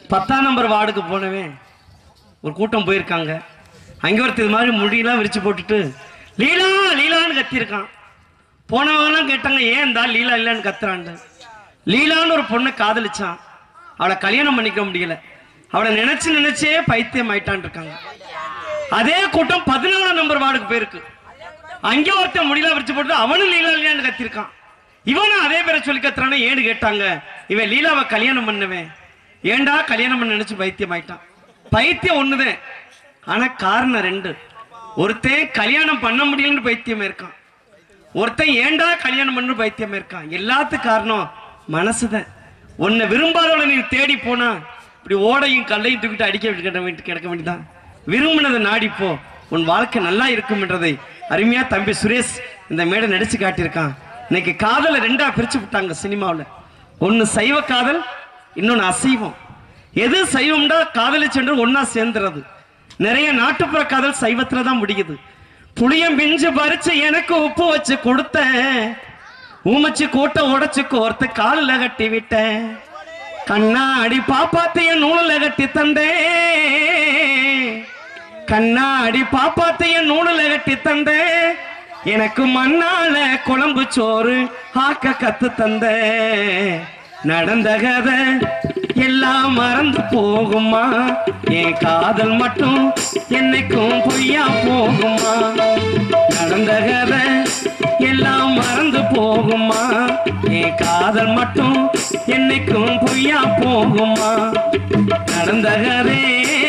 பத்தாம் நம்பர் வார்டுக்கு போனவன் ஒரு கூட்டம் போயிருக்காங்க அங்கே ஒருத்தர் இது மாதிரி முடியெல்லாம் விரிச்சு போட்டுட்டு லீலா லீலான்னு கத்தியிருக்கான் போனவங்கலாம் கேட்டாங்க ஏன் இந்த ஆள் லீலா இல்லைன்னு கத்துறான்ட்டு லீலான்னு ஒரு பொண்ணை காதலிச்சான் அவளை கல்யாணம் பண்ணிக்க முடியல அவளை நினைச்சு நினைச்சே பைத்தியம் ஆயிட்டான் இருக்காங்க அதே கூட்டம் பதினாலாம் நம்பர் வார்டுக்கு போயிருக்கு அங்கே ஒருத்தன் முடியல விரிச்சு போட்டு அவனும் லீலா இல்லையான்னு கத்திருக்கான் இவனும் அதே பேரை சொல்லி கத்துறானே ஏன்னு கேட்டாங்க இவன் லீலாவை கல்யாணம் பண்ணவன் ஏன்டா கல்யாணம் பண்ண நினைச்சு பைத்தியம் ஆயிட்டான் பைத்தியம் ஒண்ணுதான் ஆனா காரணம் ரெண்டு ஒருத்தன் கல்யாணம் பண்ண முடியலன்னு பைத்தியம் இருக்கான் ஒருத்தன் ஏன்டா கல்யாணம் பண்ணு பைத்தியம் இருக்கான் எல்லாத்துக்கும் காரணம் மனசுதான் உன்னை விரும்பாதவளை நீ தேடி போனா இப்படி ஓடையும் கல்லையும் தூக்கிட்டு அடிக்க கிடக்க வேண்டி கிடக்க வேண்டியதான் விரும்பினதை நாடிப்போ உன் வாழ்க்கை நல்லா இருக்கும் என்றதை அருமையா தம்பி சுரேஷ் இந்த மேடை நடிச்சு காட்டியிருக்கான் இன்னைக்கு காதலை ரெண்டா பிரிச்சு விட்டாங்க சினிமாவில் ஒன்னு சைவ காதல் இன்னொன்னு அசைவம் எது சைவம்டா காதலிச்சென்று ஒன்னா சேர்ந்துறது நிறைய நாட்டுப்புற காதல் சைவத்துல தான் முடியுது புளியம் பிஞ்சு பறிச்சு எனக்கு உப்பு வச்சு கொடுத்தேன் ஊமச்சு கூட்ட உடைச்சு கோர்த்து காலில் கட்டி விட்டேன் கண்ணாடி பாப்பாத்தைய நூலில் கட்டி தந்தேன் கண்ணாடி பாப்பாத்தைய நூலில் கட்டி தந்தேன் எனக்கு மண்ணால குழம்பு சோறு ஆக்க கத்து தந்த நடந்த கதை எல்லாம் மறந்து போகுமா என் காதல் மட்டும் என்னைக்கும் பொய்யா போகுமா நடந்த கதை எல்லாம் மறந்து போகுமா என் காதல் மட்டும் என்னைக்கும் பொய்யா போகுமா நடந்த கதை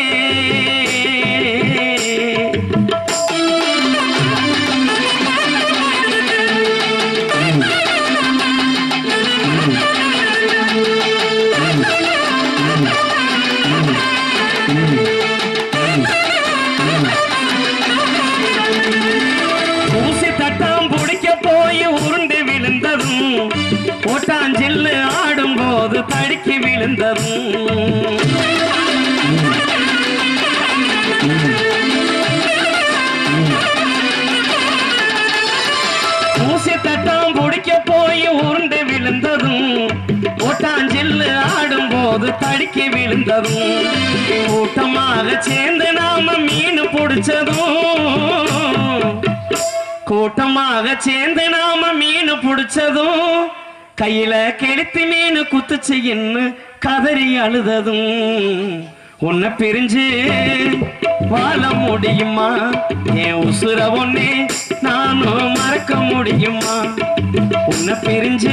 ஊசி தட்டாம் பிடிக்க போய் உருண்டு விழுந்ததும் ஓட்டாஞ்சில்லு ஆடும்போது தடுக்கி விழுந்ததும் ஊசி தட்டாம் பிடிக்க போய் உருண்டு விழுந்ததும் ஓட்டாஞ்சில்லு ஆடும்போது தடுக்கி விழுந்ததும் கூட்டமாக சேர்ந்து நாம மீன் பிடிச்சதும் கூட்டமாக சேர்ந்து நாம மீன் பிடிச்சதும் கையில கெளுத்தி மீன் குத்துச்சு என்ன கதறி அழுததும் உன்னை பிரிஞ்சு வாழ முடியுமா என் உசுர ஒன்னே நானும் மறக்க முடியுமா உன்னை பிரிஞ்சு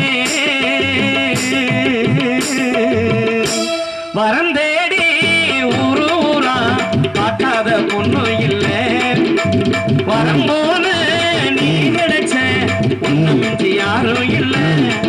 வரந்தேடி ஊரு ஊரா பார்க்காத பொண்ணு இல்லை வரும்போல நீ கிடைச்ச உன்னை மிஞ்சி யாரும் இல்ல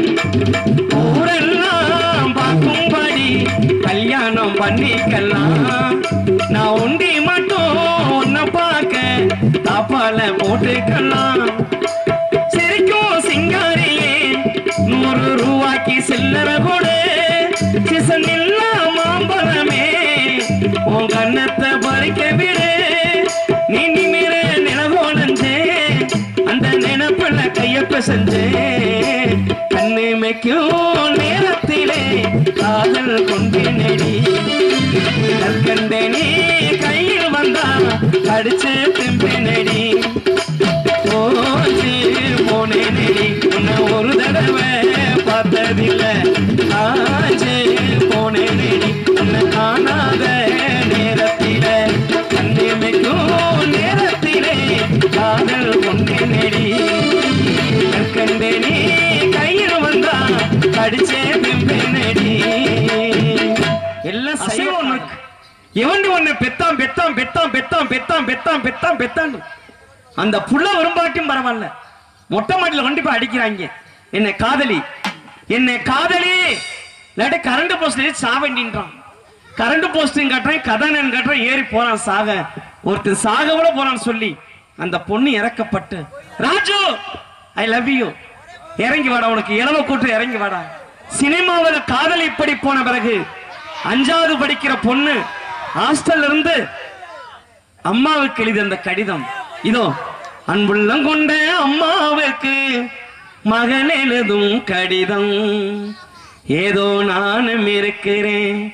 ஊரெல்லாம் பார்க்கும்படி கல்யாணம் பண்ணிக்கலாம் நான் ஒண்டி மட்டும் உன்னை பார்க்க தாப்பால போட்டுக்கலாம் சிரிக்கும் சிங்காரியே நூறு ரூபாய்க்கு சில்லற கொடு சிசன் இல்லா மாம்பழமே உன் கண்ணத்தை பறிக்க விடு நீ நிமிர நிலவோனஞ்சே அந்த நினைப்புல கையப்ப செஞ்சே கண்ணு மைக்கும் நேரத்திலே காதல் கொண்டு நெடி கற்கண்டனே கையில் வந்தா கடிச்சு திம்பினடி போச்சு போனேனடி உன்னை ஒரு தடவை பார்த்ததில்ல ஆச்சு போனேனடி உன்னை காணாத நேரத்தில கண்ணிமைக்கும் நேரத்திலே காதல் கொண்டேனடி கற்கண்டனே கையில் வந்தா கடிச்சே திம்பினடி எல்லாம் சைவம் இருக்கு எவண்டி ஒண்ணு பெத்தாம் பெத்தாம் பெத்தாம் பெத்தாம் பெத்தாம் பெத்தாம் பெத்தாம் பெத்தான் அந்த புள்ள வரும்பாட்டியும் பரவாயில்ல மொட்டை மாடியில கொண்டு போய் அடிக்கிறாங்க என்னை காதலி என்னை காதலி இல்லாட்டி கரண்ட் போஸ்ட்ல சாவண்டின்றான் கரண்ட் போஸ்டிங் கட்டுறேன் கதானன் கட்டுறேன் ஏறி போறான் சாக ஒருத்தர் சாக கூட போறான்னு சொல்லி அந்த பொண்ணு இறக்கப்பட்டு ராஜு ஐ லவ் யூ இறங்கி வாடா உனக்கு இளவ கூட்டு இறங்கி வாடா சினிமாவில் காதல் இப்படி போன பிறகு அஞ்சாவது படிக்கிற பொண்ணு ஹாஸ்டல்ல இருந்து அம்மாவுக்கு எழுதி அந்த கடிதம் இதோ அன்புள்ளம் கொண்ட அம்மாவுக்கு மகன் எழுதும் கடிதம் ஏதோ நானும் இருக்கிறேன்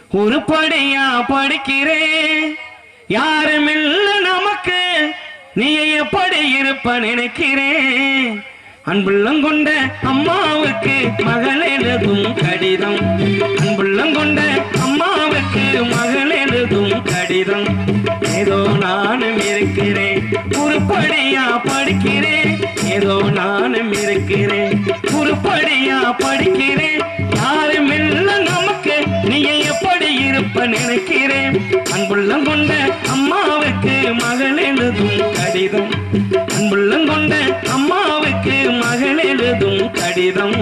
உருப்படியா படிக்கிறேன் யாருமில்ல நமக்கு நீ எப்படி இருப்ப நினைக்கிறேன் அன்புள்ளம் கொண்ட அம்மாவுக்கு மகள் எழுதும் கடிதம் அன்புள்ளம் கொண்ட அம்மாவுக்கு மகள் எழுதும் கடிதம் ஏதோ நானும் இருக்கிறேன் உருப்படியா படிக்கிறேன் ஏதோ நானும் இருக்கிறேன் உருப்படியா படிக்கிறேன் யாரும் இல்ல நமக்கு நீ எப்படி இருப்ப நினைக்கிறேன் அன்புள்ளம் கொண்ட அம்மாவுக்கு மகள் எழுதும் கடிதம் அன்புள்ளம் கொண்ட அம்மாவுக்கு மகள் எழுதும் கடிதம்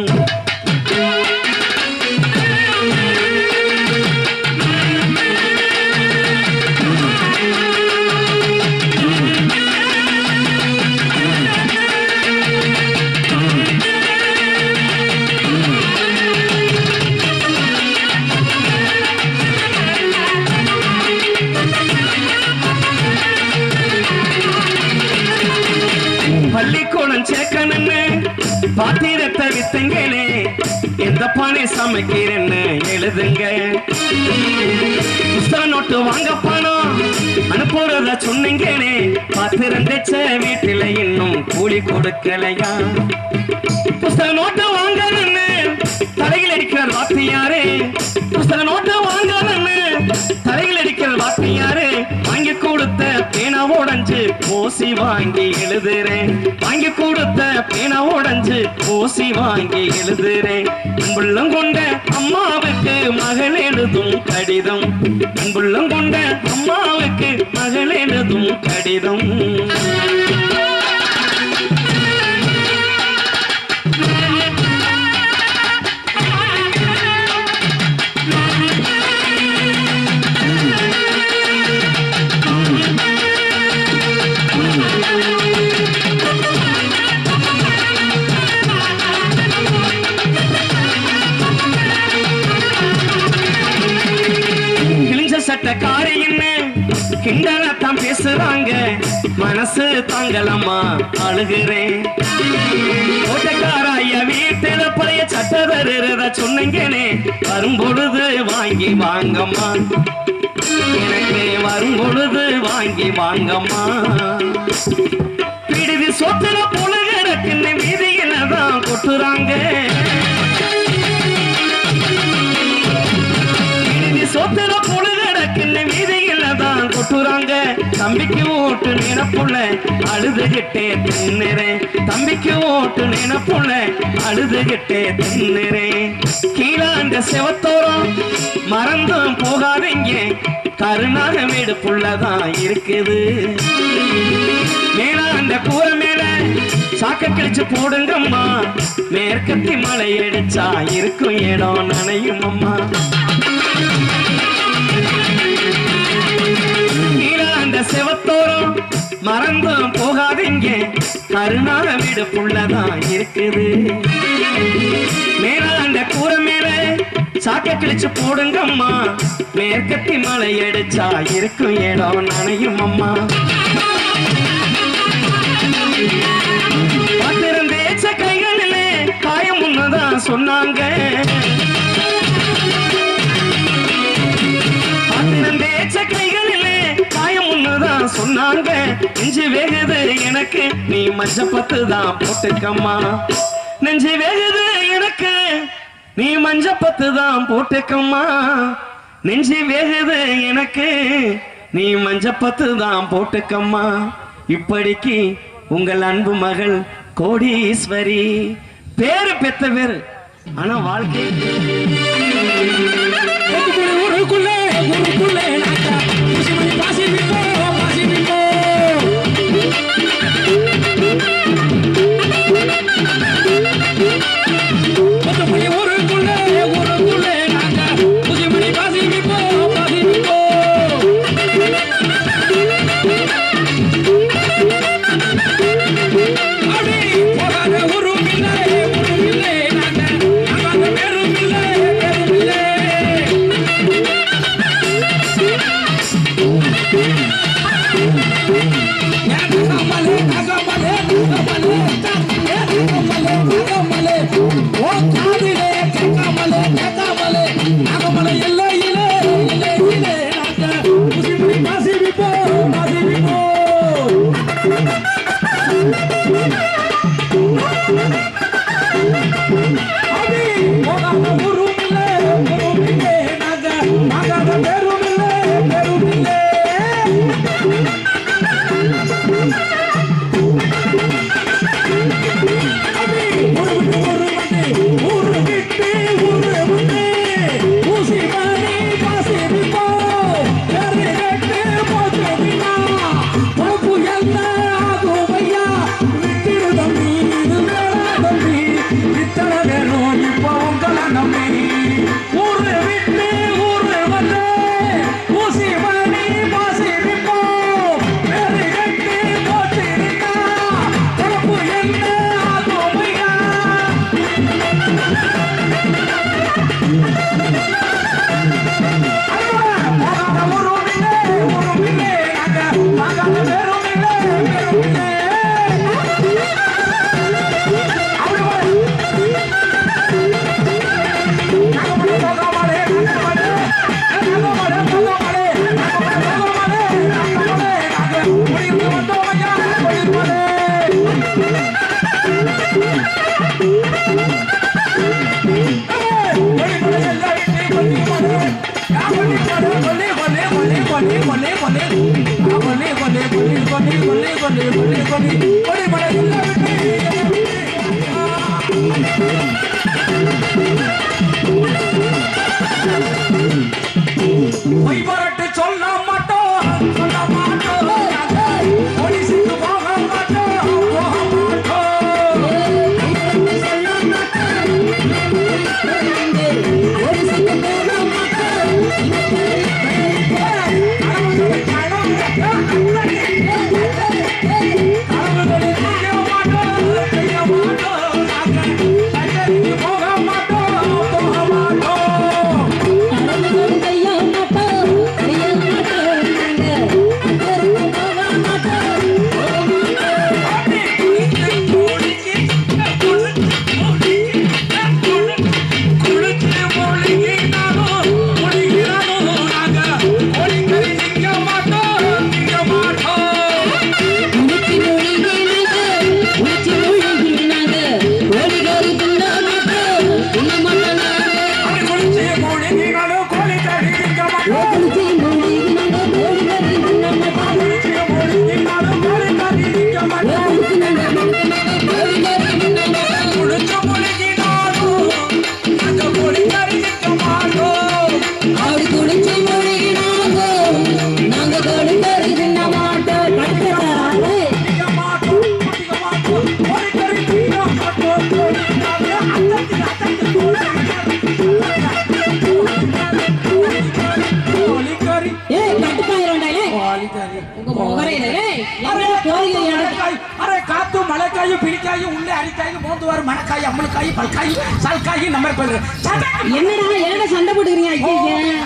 பள்ளிக்கூடம் சேர்க்கணுன்னு பாத்திரத்தை வித்துங்களே எந்த பானை சமைக்கிறேன்னு எழுதுங்க புஸ்தக நோட்டு வாங்க பணம் அனுப்புறத சொன்னீங்களே பாத்திரம் தைச்ச வீட்டுல இன்னும் கூலி கொடுக்கலையா புஸ்தக நோட்டு வாங்கணுன்னு தலையில் அடிக்கிற வாத்தியாரே புஸ்தக நோட்டு வாங்கணுன்னு தலையில் அடிக்கிற வாத்தியாரே வாங்கி கொடுத்த பேனா உடைஞ்சு ஓசி வாங்கி எழுதுறேன் வாங்கி கொடுத்த பேனா உடைஞ்சு ஓசி வாங்கி எழுதுறேன் அன்புள்ளம் கொண்ட அம்மாவுக்கு மகள் எழுதும் கடிதம் அன்புள்ளம் கொண்ட அம்மாவுக்கு மகள் எழுதும் கடிதம் கிழிஞ்ச சட்டக்காரி என்ன கிண்டலத்தான் பேசுறாங்க மனசு தாங்கலம்மா அழுகிறேன் ஓட்டக்கார ஐயா வீட்டுல பழைய சட்டதருத சொன்னீங்கனே வரும் பொழுது வாங்கி வாங்கம்மா எனக்கு வரும் பொழுது வாங்கி வாங்கம்மா விடுதி சொத்துல புழுகிறக்குன்னு வீதியில தான் கொட்டுறாங்க இறுதி சொத்துல பொழுதடக்குன்னு வீதியில தான் கொட்டுறாங்க தம்பிக்கு ஓட்டு நினைப்புள்ள அழுதுகிட்டே தின்னுறேன் தம்பிக்கு ஓட்டு நினைப்புள்ள அழுதுகிட்டே தின்னுறேன் கீழே அந்த செவத்தோரம் மறந்தும் போகாதீங்க கருணாக வீடு புள்ளதான் இருக்குது மேல அந்த கூரை மேல சாக்க கிழிச்சு போடுங்கம்மா மேற்கத்தி மலை அடிச்சா இருக்கும் இடம் நனையும் அம்மா கீழே அந்த செவத்தோரம் மறந்தும் போகாதீங்க கருணாக வீடு புள்ளதான் இருக்குது மேல அந்த கூரை மேல சாக்க கிழிச்சு போடுங்கம்மா மேற்கத்தி மலை அடிச்சா இருக்கும் இடம் நனையும் அம்மா பார்த்திருந்தேச்ச கைகளிலே காயம் ஒண்ணுதான் சொன்னாங்க பார்த்திருந்தேச்ச கைகளிலே காயம் ஒண்ணுதான் சொன்னாங்க நெஞ்சு வேகுது எனக்கு நீ மஞ்ச பத்து தான் போட்டுக்கம்மா நெஞ்சு வேகுது எனக்கு நீ மஞ்ச பத்து தான் போட்டுக்கம்மா நெஞ்சு வேகுது எனக்கு நீ மஞ்ச பத்து தான் போட்டுக்கம்மா இப்படிக்கு உங்கள் அன்பு மகள் கோடீஸ்வரி பேரு பெத்த பேரு ஆனா வாழ்க்கை ஊருக்குள்ளே ஊருக்குள்ளே நாட்டா ஊசிமணி பாசி பிம்போ பாசி பிம்போ கொத்துமணி ஊருக்குள்ளே ஊருக்குள்ளே நாட்டா ஊசிமணி பாசி பிம்போ பாசி பிம்போ அடி போகாத ஊரும் இல்லை ஊரும் இல்லை நாட்டா நாங்க பேரும் இல்லை பேரும் இல்லை பொய்பரட்டு சொல்ல மாட்டோம் சொல்ல மாட்டோம் போலீஸுக்கு போக மாட்டோம் போக மாட்டோம் அரே காத்து மலைக்காயும் பிடிக்காயும் உள்ளே அரிக்காயும் மோந்துவார் மணக்காய் அம்மளுக்காய் பல்காய் சல்காய் நம்பர் பல்லு என்னடா ஏன்டா சண்டை போட்டுக்கிறீங்க ஐயா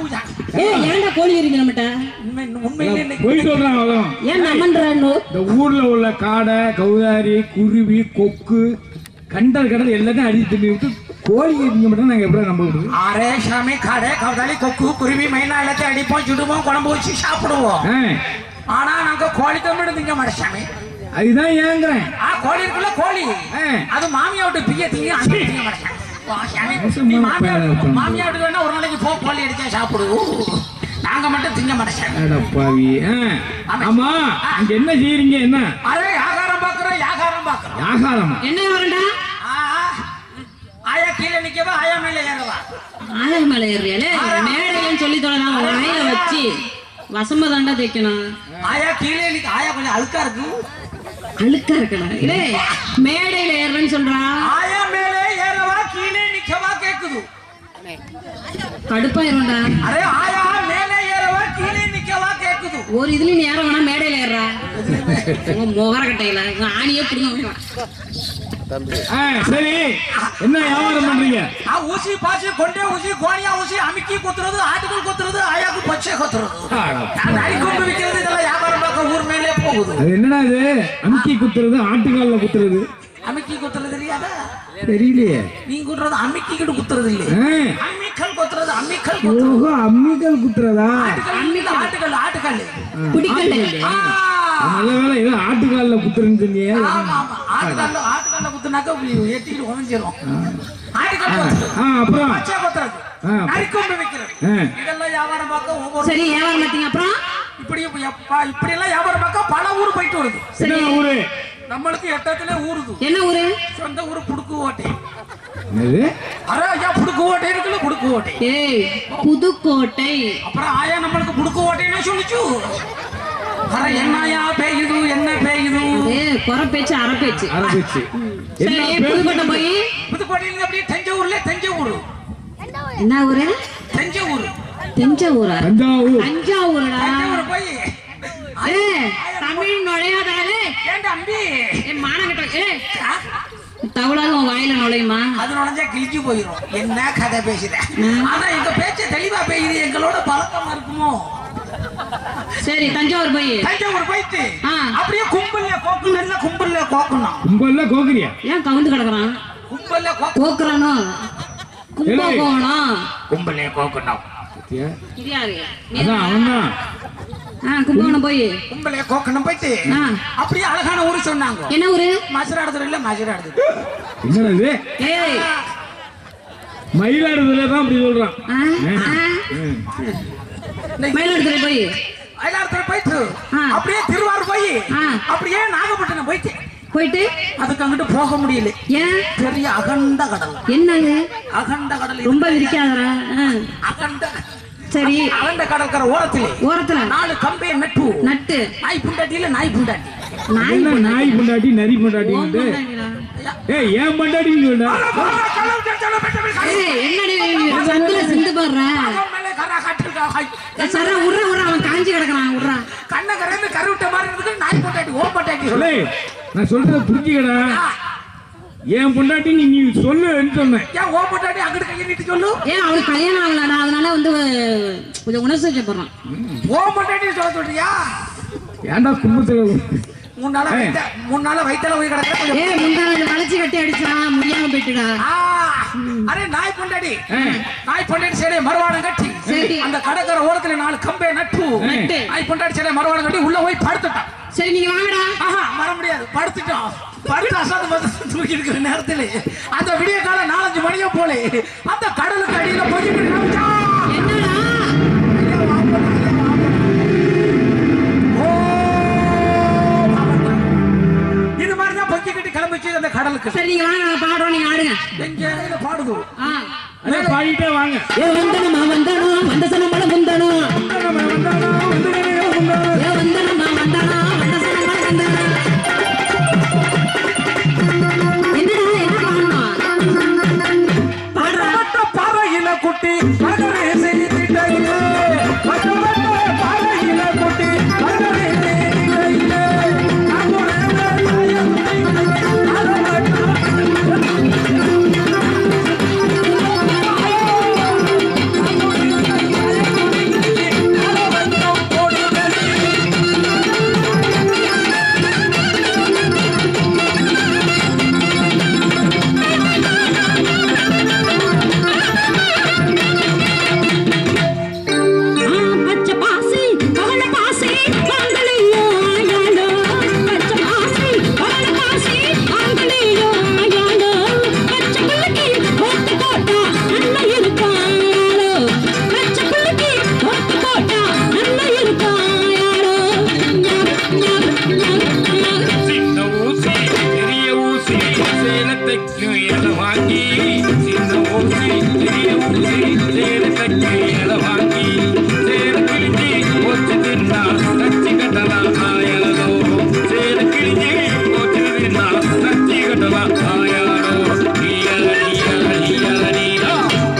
ஏ ஏன்டா கோழி இருக்கீங்க நம்மகிட்ட உண்மை உண்மையிலே இன்னைக்கு பொய் சொல்றான் அவன் ஏன் நம்மன்றான்னு இந்த ஊர்ல உள்ள காடை கௌதாரி குருவி கொக்கு கண்டல் கடல் எல்லாத்தையும் அடிச்சு தின்னு விட்டு கோழி நீங்க மட்டும் நாங்க எப்படி நம்ப விடுது அரே சாமி கடை கவுதாளி கொக்கு குருவி மைனா எல்லாத்தையும் அடிப்போம் சுடுவோம் குழம்பு வச்சு சாப்பிடுவோம் ஆ, ஆனா நாங்க கோழி தமிழ் திங்க மாட்டோம் சாமி அதுதான் ஏங்குறேன் ஆ கோழி இருக்குல்ல கோழி ஆ. அது மாமியா விட்டு பிய திங்க அங்க திங்க மாட்டேன் வா, சாமி, மோசமான நீ மாமியா பயலா இருப்பாங்க. மாமியா வீட்டுக்கு வேணா ஒரு நாளைக்கு போ கோழி அடிச்சா சாப்பிடுவோம் நாங்க மட்டும் திங்க மாட்டோம் சாமி அட பாவி ஆ, ஆமா அங்க என்ன செய்யறீங்க என்ன அரே வியாகாரம் பாக்குறோம் வியாகாரம் பாக்குறோம் ஆகாரமா என்ன வரண்டா ஆ, ஆயா கீழே நிக்கவா ஆயா மேல ஏறவா ஆயர் மேல ஏறியாலே மேடையிலன்னு சொல்லி தொலைலாம் வாயில வச்சு வசம்ப தாண்டா தைக்கணும் ஆயா கீழே நிக்க ஆயா கொஞ்சம் அழுக்கா இருக்கு அழுக்கா இருக்கணும் இல்லே மேடையில ஏறுறேன்னு சொல்றா ஆயா மேலே ஏறவா கீழே நிக்கவா கேக்குது கடுப்பாயிரும்டா அரே ஆயா மேலே ஏறவா கீழே நிக்கவா கேக்குது ஒரு இதுல நீ ஏற வேணா மேடையில ஏறுறா உங்க முகர கட்டையில உங்க ஆணியே பிடிங்க ஆ, சரி என்ன வியாபாரம் பண்றீங்க ஆ ஊசி பாசி கொண்டே ஊசி கோணியா ஊசி அமுக்கி குத்துறது ஆட்டுகள் குத்துறது ஆயாக்கு பச்சை குத்துறது நான் அடிக்கொண்டு விற்கிறது இதெல்லாம் வியாபாரம் பார்க்க ஊர் மேலே போகுது அது என்னடா இது அமுக்கி குத்துறது ஆட்டுக்கால்ல குத்துறது அமுக்கி குத்துறது தெரியாதா தெரியலையே நீ குத்துறது அமுக்கிக்கிட்டு குத்துறது இல்லை ஆ, அம்மிக்கல் குத்துறது அம்மிக்கல் குத்துறது ஓஹோ அம்மிக்கல் குத்துறதா ஆட்டுக்கல் ஆட்டுக்கல் ஆட்டுக்கல் பிடிக்கல ஆ, நல்ல வேலை ஏதோ ஆட்டுக்கால்ல குத்துறேன்னு சொன்னியே ஆமா ஆமா ஆட்டுக்கல்ல ஆட்டுக்கல்ல குத்துனாக்க எட்டிட்டு உதஞ்சிரும் ஆட்டுக்கல் குத்துறது ஆ அப்புறம் பச்சை குத்துறது ஆ. நரிக்கொண்டு விற்கிறது ஆ. இதெல்லாம் வியாபாரம் பார்க்க ஒவ்வொரு சரி வியாபாரம் பார்த்தீங்க அப்புறம் இப்படி எப்ப- இப்படி எல்லாம் வியாபாரம் பார்க்க பல ஊர் போயிட்டு வருது சரி என்ன ஊரு நம்மளுக்கு எட்டத்துல ஊருது என்ன ஊரு சொந்த ஊர் புடுக்கு ஓட்டை என்னது அரே ஐயா புடுக்கு ஓட்டை இருக்குல்ல புடுக்கு ஓட்டை ஏய் புதுக்கோட்டை அப்புறம் ஆயா நம்மளுக்கு புடுக்கு ஓட்டைன்னு சொல்லிச்சு அረ என்னயா பெய்யுது என்ன பெய்யுது ஏ குறை பேச்சு அரை பேச்சு அரபிச்சு சரி புதுக்கோட்டை போய் புதுக்கோட்டையில அப்படியே தஞ்சாவூர்ல தஞ்சாவூர் என்ன ஊரு தஞ்சாவூர் தஞ்சாவூரா தஞ்சாவூர் தஞ்சாவூரா தஞ்சாவூர் போய் ஏ தமிழ் நுழையாதாலே ஏண்டா அம்பி ஏ மானகட்ட ஏ தவளாலும் உன் வாயில நுழையுமா அது நுழைஞ்சா கிழிச்சு போயிடும் என்ன கதை பேசுற ஆனா எங்க பேச்ச தெளிவா பேசுது எங்களோட பழக்கமா இருக்குமோ சரி தஞ்சாவூர் போய் தஞ்சாவூர் போயிட்டு ஆ. அப்படியே கும்பல்ல கோக்கணும் இல்ல கும்பல்ல கோக்கணும் கும்பல்ல கோக்குறியா ஏன் கவுந்து கிடக்குறான் கும்பல்ல கோக்க கோக்குறானோ கும்பகோணம் கும்பல்ல கோக்கணும் பாத்தியா? இது யாரு அதான் அவன்தான் ஆ கும்பகோணம் போய் கும்பல்ல கோக்கணும் போயிட்டு ஆ அப்படியே அழகான ஊரு சொன்னாங்க என்ன ஊரு மசுராடுறது இல்ல மசுராடுறது என்னடா இது ஏய் மயிலாடுதுறை தான் அப்படி சொல்றான் ஆ, ஆ. மயிலாடுதுறை போய் மயிலாடுதுறை போயிட்டு ஆ. அப்படியே திருவாரூர் போய் ஆ. அப்படியே நாகப்பட்டினம் போயிட்டு போயிட்டு அதுக்கு அங்கிட்டு போக முடியல ஏன் பெரிய அகண்ட கடல் என்னது அகண்ட கடல் ரொம்ப இருக்கு. விரிக்காதரா ஆ, அகண்ட சரி அகண்ட கடற்கரை ஓரத்திலே ஓரத்துல நாலு கம்பையை நட்டு நட்டு நாய் புண்டாட்டியில நாய் புண்டாட்டி நாய் என்ன நாய் பொண்டாட்டி நரி பொண்டாட்டி ஓம் பண்ணாங்கடா. ஏய் ஏன் பொண்டாட்டின்னு சொல்ல ஏய், என்னடி சந்தில சிந்து பாடுற சர உர்ற உர்ற அவன் காஞ்சி கிடக்குறான் உர்றா கண்ண கரந்து கருவிட்ட மாதிரி இருக்கு நாய் பொண்டாட்டி ஓ பொண்டாட்டி சொல்லு சொல்லு நான் சொல்றத புரிஞ்சுக்கடா என் பொண்டாட்டி நீ நீ சொல்லுன்னு சொன்னேன் ஏன் ஓ பொண்டாட்டி அங்கிட்டு கையை நீட்டி சொல்லு ஏன் அவனுக்கு கல்யாணம் ஆகலடா அதனால வந்து கொஞ்சம் உணர்ச்சிப்படுறான் ஓ பொண்டாட்டி சொல்ல சொல்றியா ஏன்டா கும்பத்துல மூணு நாளா ஏய். வயித்த- மூணு நாளா வயித்துல போய் கிடக்குற கொஞ்சம் ஏ முந்தான வளைச்சு கட்டி அடிச்சான் முடியாம போயிட்டுடா ஆ, அரே நாய் பொண்டாடி ஆ. நாய் பொண்டாடி சேலை மறுவாடம் கட்டி சரி. அந்த கடற்கரை ஓரத்துல நாலு கம்பை நட்டு நட்டு. நாய் பொண்டாடி சேலை மறுவாடம் கட்டி உள்ள போய் படுத்துட்டான் சரி நீங்க வாங்கடா ஆஹா வர முடியாது படுத்துட்டோம் படுத்து அசாத வந்து தூக்கி இருக்கிற நேரத்துல அந்த விடிய காலம் நாலஞ்சு மணியோ போல அந்த கடலுக்கு அடியில போய் என்னடா இது மாதிரி தான் பொங்கி கட்டி கிளம்பிச்சு அந்த கடலுக்கு சரி நீங்க வாங்க நாங்க பாடுறோம் நீங்க ஆடுங்க எங்க இதுல பாடுது ஆ அதான் பாடிட்டே வாங்க ஏ வந்தனமா வந்தனா வந்த சனமல முந்தனா நம்ம வந்தானா, வந்துட்டானே, வந்தானா. ஏ வந்தனமா வந்தனா வந்த சனமல முந்தனா என்னடா என்ன பாடணும் பாடுறா வட்ட பாறையில குட்டி மகரே செய்திடையிலே வட்ட வட்ட பாறையில குட்டி மகரே செய்திடையிலே அங்குரே தாயம் பச்சை பாசி பவள பாசி வாங்கலையோ ஆயாலோ பச்சை பாசி பவள பாசி வாங்கலையோ ஆயாலோ பச்சை புள்ளைக்கு போட்டு போட்டா நல்லா இருக்காயாலோ பச்சை புள்ளைக்கு போட்டு போட்டா நல்லா இருக்காயாலோ சின்ன ஊசி பெரிய ஊசி சேலத்துக்கு எல வாங்கி சின்ன ஊசி பெரிய ஊசி சேலத்துக்கு எல வாங்கி சேல கிழிஞ்சி போச்சு தின்னா நச்சி கட்டலாம் ஆயாலோ சேல கிழிஞ்சி போச்சு தின்னா நச்சி கட்டலாம் ஆயாலோ ஈயலடி ஈயலடி ஈயலடியா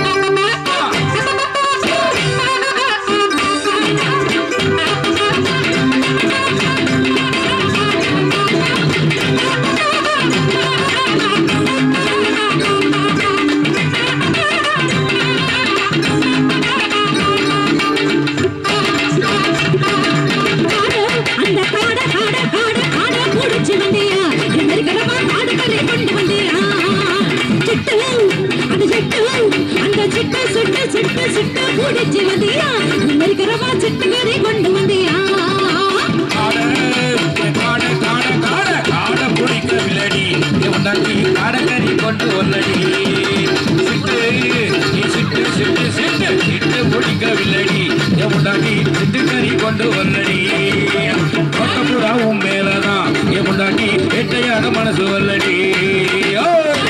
அந்த காட காட காட காட முடிச்சு வந்தியா நெருக்கடமா காடுகளை கொண்டு வந்தியா சிட்டு அந்த சிட்டு அந்த சிட்டு சுட்டு சுட்டு சுட்டு முடிச்சு வந்தியா நெருக்கடமா சிட்டுகளை கொண்டு வந்தியா காட காட காட காட காட பிடிக்கவில்லடி உண்டாக்கி காடக்கறி கொண்டு வரலடி சிட்டு நீ சிட்டு சிட்டு சிட்டு சிட்டு பிடிக்கவில்லடி உண்டாக்கி சிட்டுக்கறி கொண்டு வரலடி பக்கப்புறா உன் மேலதான் என் உண்டாக்கி எட்டையான மனசு வரலடி ஓ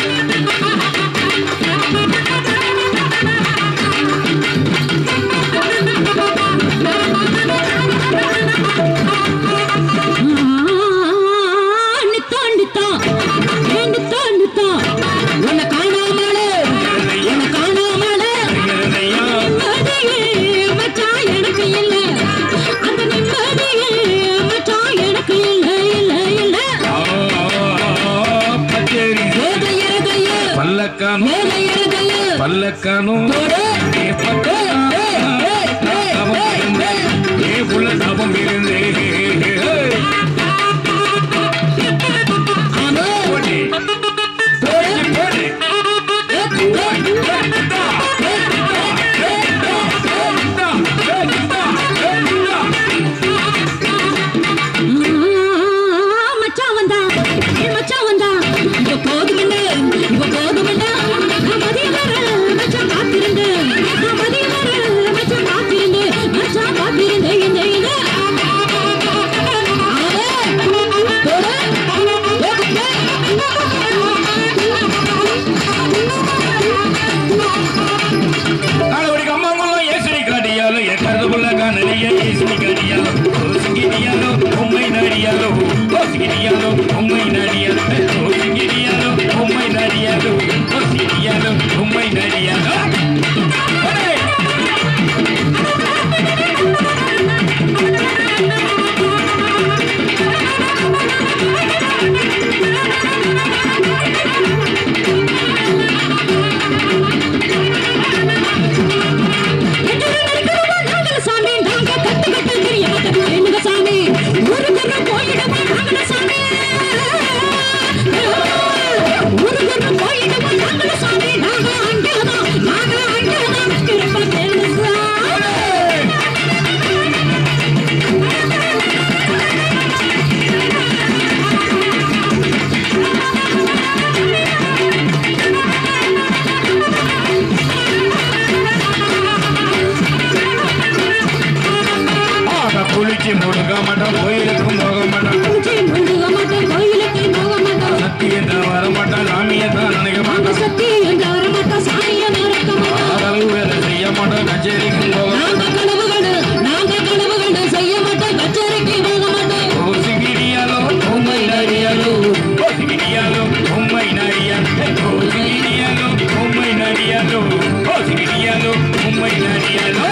நித்தோம் நித்தோம் ஏன் நித்தோம் நித்தோம் உன்னை காணாமலே உன்னை காணாமலே ஐயா நிம்மதியே மச்சான் எனக்கு இல்ல அந்த நிம்மதியே மச்சான் எனக்கு இல்ல இல்ல இல்ல பச்சேரி கருதுபுள்ள காணலியே சிங்கடியாலோ ஓ சிங்கிடியாலோ உம்மை நாடியாலோ ஓ சிங்கிடியாலோ உம்மை நாடியாலோ ஓ சிங்கிடியாலோ உம்மை நாடியாலோ ஓ சிங்கிடியாலோ உம்மை நாடியாலோ Hey! சாமி நாங்க கட்டுக்கட்டு தெரிய மாட்டேங்க சாமி ஒரு கரு போயிடுமா நாங்கள சாமி ஒரு கரு போயிடுமா நாங்கள சாமி நாங்க அங்கதான் நாங்க அங்கதான் திரும்ப கேளுங்க ஆட குளிச்சு முழுக மாட்டோம் கோயிலுக்கு போக மாட்டோம் பூஜை முழுக மாட்டோம் கோயிலுக்கு போக மாட்டோம் சக்தி என்ற வர மாட்டோம் சாமியை தான் நினைக்க நாங்க மாட்டோம் சக்தி என்ற வர மாட்டோம் சாமியை மறக்க மாட்டோம் அளவு வேலை செய்ய மாட்டோம் கச்சேரிக்கு போக நாங்க கனவுகளு நாங்க கனவுகளு செய்ய மாட்டோம் கச்சேரிக்கு போக மாட்டோம் ஓ சிங்கிடியாலோ உம்மை நாடியாலோ ஓ சிங்கிடியாலோ உம்மை நாடியாலோ ஓ சிங்கிடியாலோ உம்மை நாடியாலோ ஓ சிங்கிடியாலோ உம்மை நாடியாலோ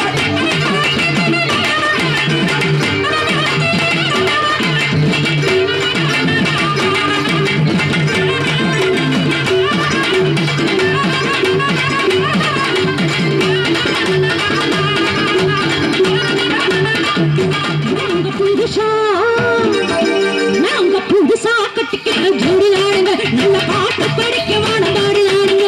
நாங்க புதுசா நாங்க புதுசா கட்டிக்கிட்ட ஜோடி ஆளுங்க நல்ல பாட்டு படிக்க வானபாடி ஆளுங்க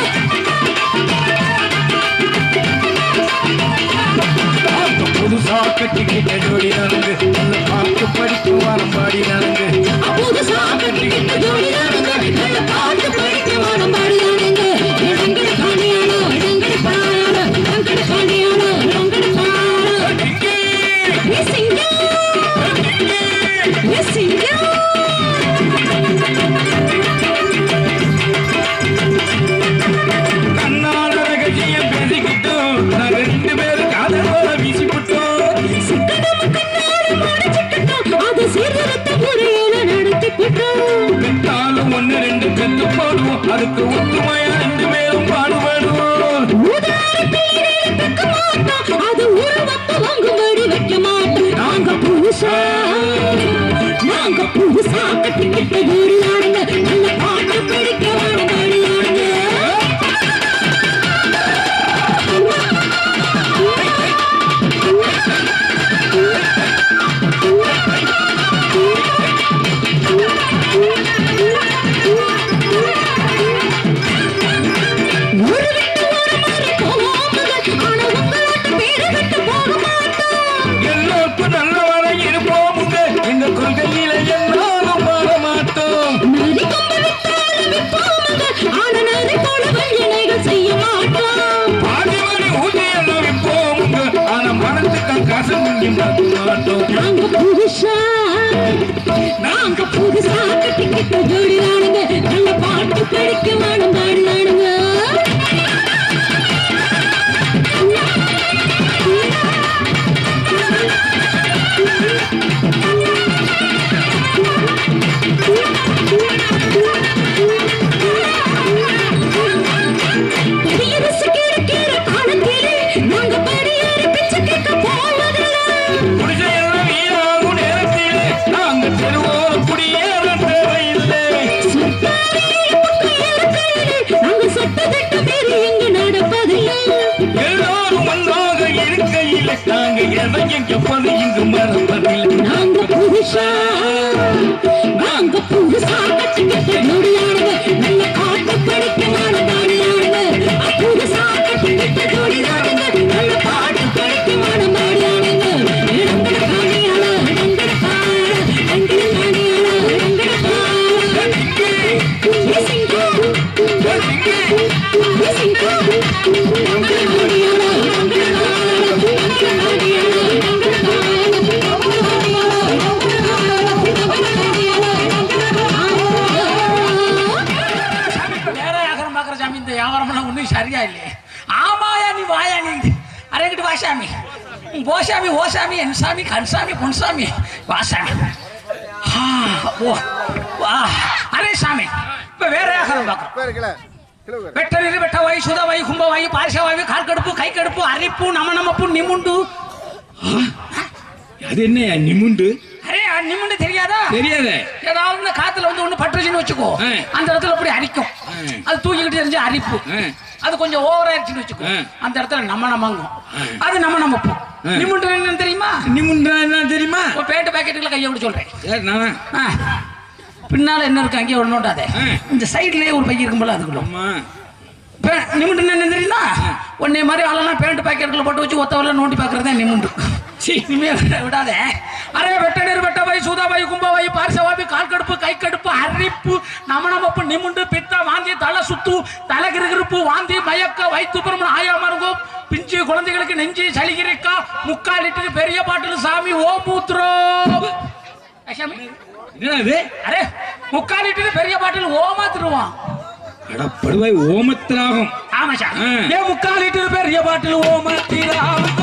ஆத்த புதுசா கட்டிக்கிட்ட ஜோடி நலங்கு நல்ல பாட்டு படிக்கும் வாரம் பாடி நலங்கு புதுசா கட்டிக்கிட்ட ஜோடி ஆளுங்க நல்ல பாட்டு படிக்க வானபாடி ஆளுங்க இடங்கட காணியானோ இடங்கட பாயானோ இடங்கட காணியானோ இடங்கட பாயானோ டிங்கி, ஏ சிங்கம் ஏ சிங்கம் கண்ணால ரகசியம் பேசிக்கிட்டோம் நாங்க ரெண்டு பேரும் காதலோட வீசிவிட்டோம் அது சீர்திருத்த முறையில நடத்திக்கிட்டோம் பெற்றாலும் ஒண்ணு ரெண்டு பெத்து போடுவோம் அதுக்கு ஒத்துமையா ரெண்டு பேரும் பாடுபடுவோம் ஊதாரி பிள்ளைகளை பெக்க மாட்டோம். அது உருவத்தை வாங்கும்படி வைக்க மாட்டோம். நாங்க புதுசா நாங்க புதுசா கட்டிக்கிட்ட ஜோடி ஆடுங்க நல்ல பாட்டு படிக்க வாடுங்க ஆடுங்க ஒரு விட்டு ஒரு மாதிரி போவோம் ஆனா உங்களோட பேரை விட்டு போக மாட்டோம் எல்லோருக்கும் நல்லவரை இருப்போமுங்க எங்க கொள்கையில எல்லாரும் மாற மாட்டோம் நரி கொம்பு விட்டாலும் விற்போமுங்க. ஆனா நரி போல வஞ்சனைகள் செய்ய மாட்டோம். பாதிமணி ஊதி எல்லாம் விற்போமுங்க ஆனா மனத்துக்கு காசு முங்கி மாட்டோம் நாங்க புதுசா நாங்க புதுசா கட்டிக்கிட்ட ஜோடி நாடுங்க நல்ல பாட்டு படிக்க வாழும் பாடு நாடுங்க படியரசு கிடக்கிற காலத்திலே நாங்க படியேறி பிச்சை கேட்க போவதில்லை குடிசை எல்லாம் வீணாகும் நேரத்திலே நாங்க தெருவோரம் குடியேற தேவையில்லை நாங்க சட்டத்திட்ட மீறி எங்க நடப்பதில்லை எல்லாரும் ஒன்றாக இருக்கையில் நாங்க எதை எப்போது இங்கு மறப்பதில்லை நாங்க புதுசா நாங்க புதுசா கட்டிக்கிட்ட ஜோடியாடுங்க நல்ல காட்டு படிக்க மாடுதாடுங்க புதுசா கட்டிக்கிட்ட ஜோடியாடுங்க நல்ல பாட்டு படிக்க மாடுதாடுங்க இடங்கட காணியால இடங்கட கால இடங்கட காணியால இடங்கட கால ஏ சிங்கம் ஏ சிங்கம் இடங்கட காணியால இடங்கட கால இடங்கட காணியால இடங்கட கால ஓசாமி ஓசாமி என் சாமி கன்சாமி பொன்சாமி வாசாமி ஆ, ஓ வா அரே சாமி இப்ப வேற யாரும் பார்க்கறோம் வெட்டரில் வெட்டவாய் சுதவாய் கும்பவாய் பாரிசவாய் கார்கடுப்பு கை கடுப்பு அரிப்பு நம நமப்பு நிமுண்டு அது என்ன நிமுண்டு அரே நிமுண்டு தெரியாதா தெரியாதே ஏதாவது இந்த காத்துல வந்து ஒண்ணு பட்டுச்சுன்னு வச்சுக்கோ ஆ. அந்த இடத்துல அப்படி அரிக்கும் ஆ. அது தூக்கிக்கிட்டு தெரிஞ்சு அரிப்பு ஆ. அது கொஞ்சம் ஓவர் ஆயிடுச்சுன்னு வச்சுக்கோ ஆ. அந்த இடத்துல நம்ம நமங்கும் அது நம்ம நமப்போம் ஆ. நிமுண்டு என்னன்னு தெரியுமா நிமுண்டா என்ன தெரியுமா இப்போ பேண்ட் பாக்கெட்டுக்குள்ள கையை விட சொல்றேன் சரி, நானா ஆ. பின்னால என்ன இருக்கு அங்கேயே ஒன்று நோட்டாதே ஆ. இந்த சைட்லயே ஒரு பை இருக்கும்போல அதுக்குள்ள ஆமா பே- நிமிண்டு என்ன தெரியுமா உன்னை மாதிரி ஆளெல்லாம் பேண்ட் பாக்கெட்டுக்குள்ள போட்டு வச்சு ஒத்தவெல்லாம் நோண்டி பார்க்கறதே நிமிண்டு சீ இனிமே விடாதே அரே வெட்டநீர் வெட்டவை சூதாவை கும்பவை பாரிசவாபி கால் கடுப்பு கை கடுப்பு அரிப்பு நமனமப்பு நிமுண்டு பித்த வாந்தி தலை சுத்து தலை கிருகிருப்பு வாந்தி மயக்க வயிற்றுப்புறம் ஆயா மருங்கும் பிஞ்சு குழந்தைகளுக்கு நெஞ்சு சளிகிரிக்கா முக்கால் லிட்டரு பெரிய பாட்டில் சாமி ஓ மூத்ரோ சாமி என்னடா இது அரே முக்கால் லிட்டரு பெரிய பாட்டில் ஓமா திருவான் அட படுவாய் ஓமத்திராகும் ஆமா சார் ஆ. ஏ முக்கால் லிட்டர் பெரிய பாட்டில் ஓமா திராவும்